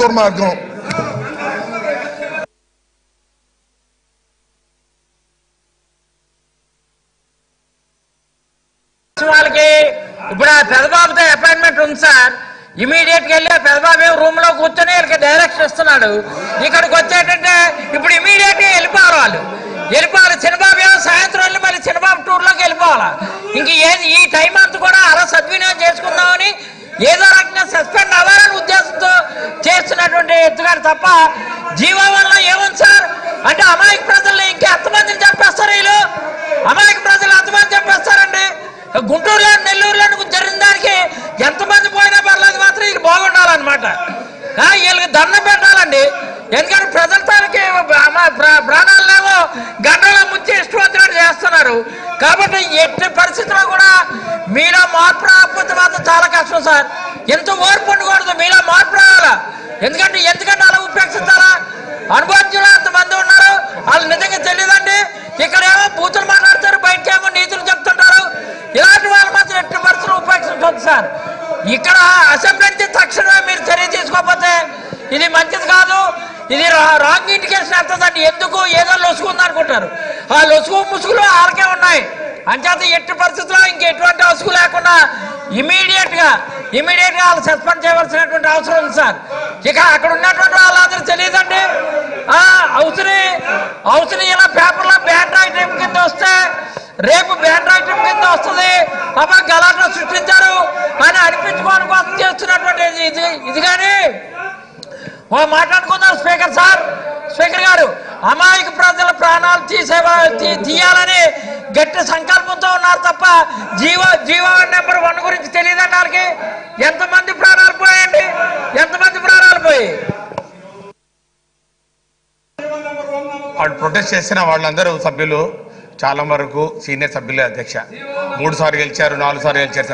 దుర్మార్గం వాళ్ళకి ఇప్పుడు ఆ పెదబాబుతో అపాయింట్మెంట్ ఉంది సార్ ఇమీడియట్ గా వెళ్ళి ఆ పెదబాబు ఏమో రూమ్ లో కూర్చొని వీళ్ళకి డైరెక్షన్ ఇస్తున్నాడు ఇక్కడికి వచ్చేటంటే ఇప్పుడు ఇమీడియట్ గా వెళ్ళిపోవాలి వాళ్ళు వెళ్ళిపోవాలి చిన్నబాబు ఏమో సాయంత్రం వెళ్ళి మళ్ళీ చిన్నబాబు టూర్ లోకి వెళ్ళిపోవాలి ఇంక ఏది ఈ టైం అంతా కూడా అలా సద్వినియోగం చేసుకుందామని ఏదో రకంగా సస్పెండ్ అవ్వాలని ఉద్దేశంతో చేస్తున్నటువంటి ఎత్తుగాడు తప్ప జీవో వల్ల ఏముంది సార్ అంటే అమాయక ప్రజల్ని ఇంకా ఎంతమందిని చంపేస్తారు వీళ్ళు అమాయక ప్రజలు ఎంతమంది చంపేస్తారండి గుంటూరులో నెల్లూరులో జరిగిన దానికి ఎంతమంది పోయినా పర్లేదు మాత్రం వీళ్ళు బాగుండాలన్నమాట ఆ, వీళ్ళకి దండం పెట్టాలండి ఎందుకంటే ప్రజల తానికి ప్రాణాలనేమో గంటలో ముంచి ఇష్టం వచ్చినట్టు చేస్తున్నారు కాబట్టి ఎట్టి పరిస్థితిలో కూడా మీలో మార్పు రాకపోతే మాత్రం చాలా కష్టం సార్ ఎంత ఓర్పు ఉండకూడదు మీలో మార్పు రావాలా ఎందుకంటే ఎందుకంటే అలా ఉపేక్షించాలా అనుభవజ్ఞులు అంతమంది ఉన్నారు వాళ్ళు నిజంగా తెలియదండి ఇక్కడేమో బూతులు మాట్లాడతారు బయటకేమో నీతులు చెప్తుంటారు ఇలాంటి వాళ్ళు మాత్రం ఎట్టి పరిస్థితులు ఉపేక్షించవద్దు సార్ ఇక్కడ అసెంబ్లీ నుంచి తక్షణమే మీరు చర్య తీసుకోకపోతే ఇది మంచిది కాదు ఇది రా- రాంగ్ ఇండికేషన్ వెళ్తుందండి ఎందుకు ఏదో లొసుకుంది అనుకుంటారు ఆ లొసుగు ముసుగులు ఆరకే ఉన్నాయి అంచేత ఎట్టి పరిస్థితుల్లో ఇంక ఎటువంటి అసుగు లేకుండా ఇమీడియట్ గా ఇమీడియట్ గా వాళ్ళు సస్పెండ్ చేయవలసినటువంటి అవసరం ఉంది సార్ ఇక అక్కడ ఉన్నటువంటి వాళ్ళందరూ తెలియదండి ఆ అవసరి అవసరి ఇలా పేపర్లో బ్యాన్ ఐటమ్ కింద వస్తే రేపు బ్యాన్ ఐటమ్ కింద వస్తుంది పాప గలాట సృష్టించారు అని అనిపించుకోవడం కోసం చేస్తున్నటువంటి ఇది- ఇది ఇది కానీ ఓ మాట్లాడుకుందాం స్పీకర్ సార్ స్పీకర్ గారు అమాయక ప్రజల ప్రాణాలు తీసేవా తీ- తీయాలని గట్టి సంకల్పంతో ఉన్నారు తప్ప జీవ జీవో నెంబర్ వన్ గురించి తెలియదండి వాళ్ళకి ఎంతమంది ప్రాణాలు పోయాయండి ఎంతమంది ప్రాణాలు పోయాయి వాళ్ళు ప్రొటెస్ట్ చేసిన వాళ్ళందరూ సభ్యులు చాలా వరకు సీనియర్ సభ్యులే అధ్యక్ష మూడు సార్లు గెలిచారు నాలుగు సార్లు గెలిచారు